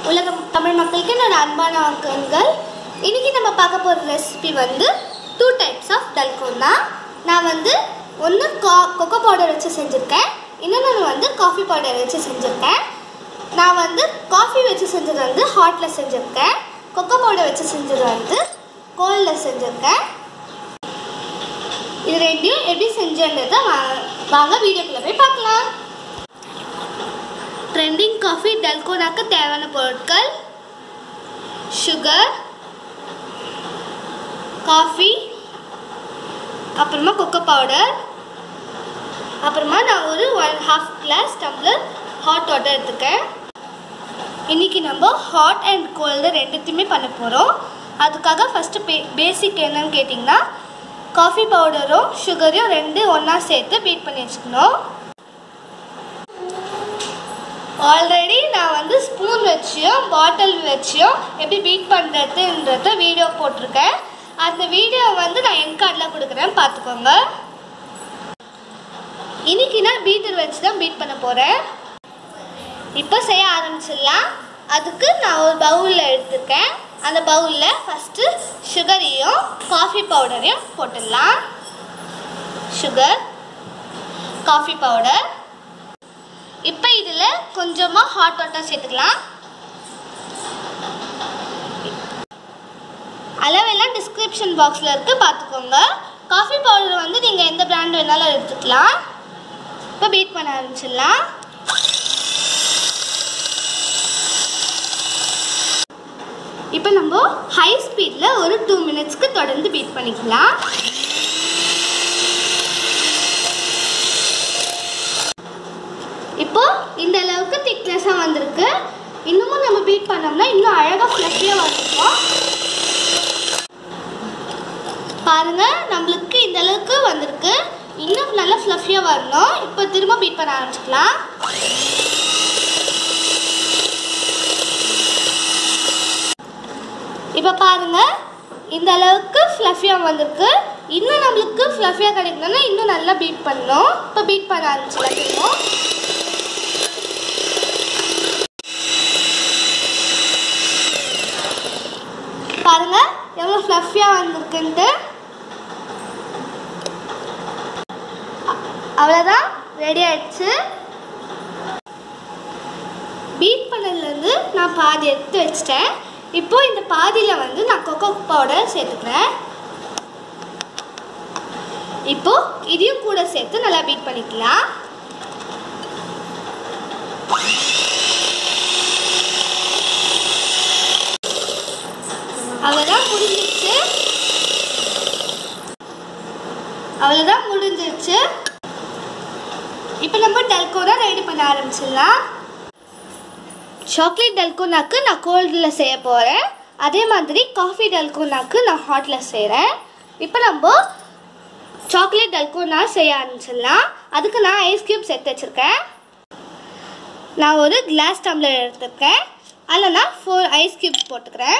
உலக தமிழ் மக்களுக்கு என்னோட அன்பான வணக்கங்கள் இன்னைக்கு நம்ம பார்க்க போகிற ரெசிபி வந்து டூ டைப்ஸ் ஆஃப் டல்கோனா நான் வந்து ஒன்று கா கொக்கோ பவுடர் வச்சு செஞ்சுருக்கேன் இன்னொன்று வந்து காஃபி பவுடர் வச்சு செஞ்சுருக்கேன் நான் வந்து காஃபி வச்சு செஞ்சது வந்து ஹாட்டில் செஞ்சுருக்கேன் கொக்கோ பவுடர் வச்சு செஞ்சது வந்து கோல்டில் செஞ்சுருக்கேன் இது ரெண்டையும் எப்படி செஞ்சேன்றதை வா- வாங்க வீடியோக்குள்ளே போய் பார்க்கலாம் ட்ரெண்டிங் காஃபி டல்கோனாக்கு தேவையான பொருட்கள் சுகர் காஃபி அப்புறமா கொக்கோ பவுடர் அப்புறமா நான் ஒரு one half glass tumbler hot water எடுத்துக்கேன் இன்னைக்கு நம்ம ஹாட் அண்ட் கோல்டு ரெண்டுத்தையுமே பண்ண போகிறோம் அதுக்காக ஃபஸ்ட்டு பே பேசிக் என்னன்னு கேட்டிங்கன்னா காஃபி பவுடரும் சுகரையும் ரெண்டு ஒன்றா சேர்த்து பீட் பண்ணி வச்சுக்கணும் ஆல்ரெடி நான் வந்து ஸ்பூன் வச்சியும் பாட்டில் வச்சியும் எப்படி பீட் பண்ணுறதுன்றத வீடியோ போட்டிருக்கேன் அந்த வீடியோ வந்து நான் என் கார்டில் கொடுக்குறேன் பார்த்துக்கோங்க இன்னைக்கு நான் பீட்டர் வச்சு தான் பீட் பண்ண போகிறேன் இப்போ செய்ய ஆரம்பிச்சிடலாம் அதுக்கு நான் ஒரு பவுலில் எடுத்துருக்கேன் அந்த பவுலில் ஃபஸ்ட்டு சுகரையும் காஃபி பவுடரையும் போட்டுடலாம் சுகர் காஃபி பவுடர் இப்போ இதில் கொஞ்சமாக ஹாட் வாட்டர் சேர்த்துக்கலாம் அளவெல்லாம் டிஸ்கிரிப்ஷன் பாக்ஸில் இருக்குது பார்த்துக்கோங்க காஃபி பவுடர் வந்து நீங்கள் எந்த பிராண்ட் வேணாலும் எடுத்துக்கலாம் இப்போ பீட் பண்ண ஆரம்பிச்சிடலாம் இப்போ நம்ம ஹை ஸ்பீடில் ஒரு டூ மினிட்ஸ்க்கு தொடர்ந்து பீட் பண்ணிக்கலாம் இப்போ இந்த அளவுக்கு திக்னஸாக வந்திருக்கு இன்னமும் நம்ம பீட் பண்ணோம்னா இன்னும் அழகாக ஃப்ளஷியாக வந்துருக்கும் பாருங்க நம்மளுக்கு இந்த அளவுக்கு வந்திருக்கு இன்னும் நல்லா ஃப்ளஃபியாக வரணும் இப்போ திரும்ப பீட் பண்ண ஆரம்பிச்சுக்கலாம் இப்போ பாருங்க இந்த அளவுக்கு ஃப்ளஃபியாக வந்திருக்கு இன்னும் நம்மளுக்கு ஃப்ளஃபியாக கிடைக்கணும்னா இன்னும் நல்லா பீட் பண்ணணும் இப்போ பீட் பண்ண ஆரம்பிச்சிடலாம் திரும்ப பாருங்க எவ்வளோ ஃப்ளஃபியாக வந்திருக்குன்ட்டு அ- அவ்வளோதான் ரெடி ஆயிடுச்சு பீட் பண்ணதுலேருந்து நான் பாதி எடுத்து வச்சிட்டேன் இப்போ இந்த பாதியில் வந்து நான் கொக்கோ பவுடர் சேர்த்துக்கிறேன் இப்போ இதையும் கூட சேர்த்து நல்லா பீட் பண்ணிக்கலாம் அவ்வளோதான் முடிஞ்சிருச்சு அவ்வளோதான் முடிஞ்சிருச்சு இப்போ நம்ம டல்கோனா ரெடி பண்ண ஆரம்பிச்சிடலாம் சாக்லேட் டல்கோனாக்கு நான் கோல்டில் செய்ய போகிறேன் அதே மாதிரி காஃபி டல்கோனாக்கு நான் ஹாட்டில் செய்கிறேன் இப்போ நம்ம சாக்லேட் டல்கோனா செய்ய ஆரம்பிச்சிடலாம் அதுக்கு நான் ஐஸ் கியூப்ஸ் எடுத்து வச்சுருக்கேன் நான் ஒரு கிளாஸ் டம்ளர் எடுத்துருக்கேன் அதில் நான் ஃபோர் ஐஸ் கியூப்ஸ் போட்டுக்கிறேன்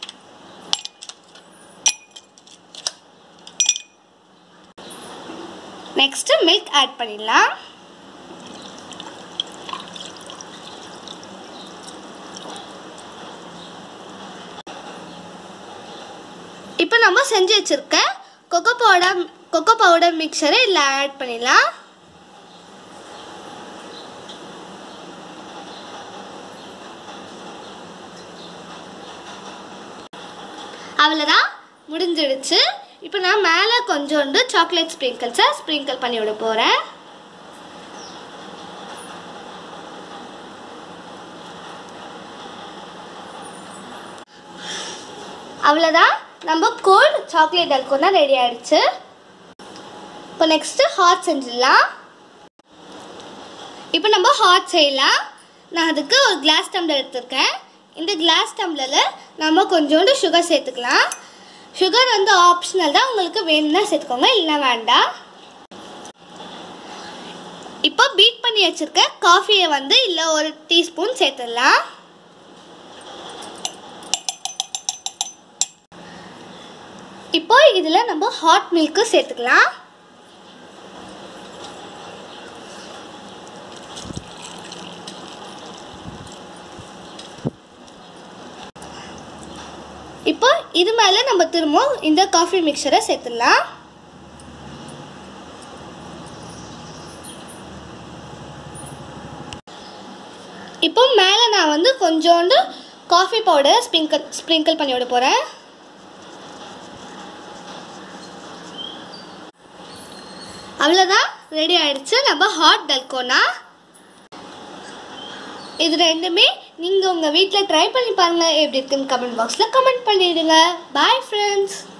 நெக்ஸ்ட்டு மில்க் ஆட் பண்ணிடலாம் இப்போ நம்ம செஞ்சு வச்சுருக்க கொக்கோ பவுடர் கொக்கோ பவுடர் மிக்சரை இதில் ஆட் பண்ணிடலாம் அவ்வளோதான் முடிஞ்சிடுச்சு இப்போ நான் மேலே கொஞ்சோண்டு சாக்லேட் ஸ்ப்ரிங்கிள்ஸை ஸ்ப்ரிங்கிள் பண்ணி விட போகிறேன் அவ்வளோதான் நம்ம கோல்ட் சாக்லேட் அல்கோனா ரெடி ஆயிடுச்சு இப்போ நெக்ஸ்ட்டு ஹாட் செஞ்சிடலாம் இப்போ நம்ம ஹாட் செய்யலாம் நான் அதுக்கு ஒரு கிளாஸ் டம்ளர் எடுத்திருக்கேன் இந்த கிளாஸ் டம்ளரில் நம்ம கொஞ்சோண்டு சுகர் சேர்த்துக்கலாம் சுகர் வந்து ஆப்ஷனல் தான் உங்களுக்கு வேணும்னா சேர்த்துக்கோங்க இல்லைன்னா வேண்டாம் இப்போ பீட் பண்ணி வச்சிருக்க காஃபியை வந்து இல்லை ஒரு டீஸ்பூன் சேர்த்துடலாம் இப்போ இதில் நம்ம ஹாட் மில்க்கு சேர்த்துக்கலாம் இப்போ இது மேலே நம்ம திரும்பவும் இந்த காஃபி மிக்சரை சேர்த்துடலாம் இப்போ மேலே நான் வந்து கொஞ்சோண்டு காஃபி பவுடர் ஸ்ப்ரிங்கிள் ஸ்ப்ரிங்கிள் பண்ணி விட போகிறேன் அவ்வளோதான் ரெடி ஆயிடுச்சு நம்ம ஹாட் டல்கோனா இது ரெண்டுமே நீங்கள் உங்கள் வீட்டில் ட்ரை பண்ணி பாருங்கள் எப்படி இருக்குன்னு கமெண்ட் பாக்ஸில் கமெண்ட் பண்ணிடுங்க பாய் ஃப்ரெண்ட்ஸ்